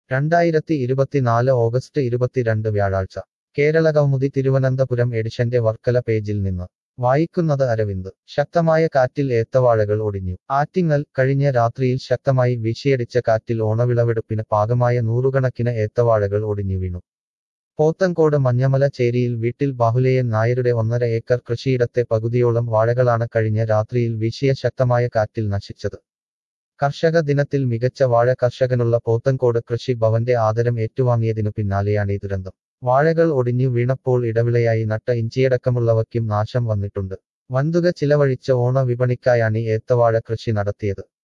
രണ്ടായിരത്തി ഇരുപത്തിനാല് ഓഗസ്റ്റ് ഇരുപത്തിരണ്ട് വ്യാഴാഴ്ച കേരള കൗമുദി തിരുവനന്തപുരം എഡിഷന്റെ വർക്കല പേജിൽ നിന്ന് വായിക്കുന്നത് അരവിന്ദ് ശക്തമായ കാറ്റിൽ ഏത്തവാഴകൾ ഒടിഞ്ഞു ആറ്റിങ്ങൽ കഴിഞ്ഞ രാത്രിയിൽ ശക്തമായി വീശിയടിച്ച കാറ്റിൽ ഓണവിളവെടുപ്പിന് പാകമായ നൂറുകണക്കിന് ഏത്തവാഴകൾ ഒടിഞ്ഞു വീണു പോത്തൻകോട് മഞ്ഞമല ചേരിയിൽ വീട്ടിൽ ബാഹുലേയൻ നായരുടെ ഒന്നര ഏക്കർ കൃഷിയിടത്തെ പകുതിയോളം വാഴകളാണ് കഴിഞ്ഞ രാത്രിയിൽ വീശിയ ശക്തമായ കാറ്റിൽ നശിച്ചത് കർഷക ദിനത്തിൽ മികച്ച വാഴ കർഷകനുള്ള പോത്തൻകോട് കൃഷി ഭവന്റെ ആദരം ഏറ്റുവാങ്ങിയതിനു പിന്നാലെയാണ് ഈ ദുരന്തം വാഴകൾ ഒടിഞ്ഞു വീണപ്പോൾ ഇടവിളയായി നട്ട ഇഞ്ചിയടക്കമുള്ളവയ്ക്കും നാശം വന്നിട്ടുണ്ട് വൻതുക ചിലവഴിച്ച ഓണ വിപണിക്കായാണ് ഏത്തവാഴ കൃഷി നടത്തിയത്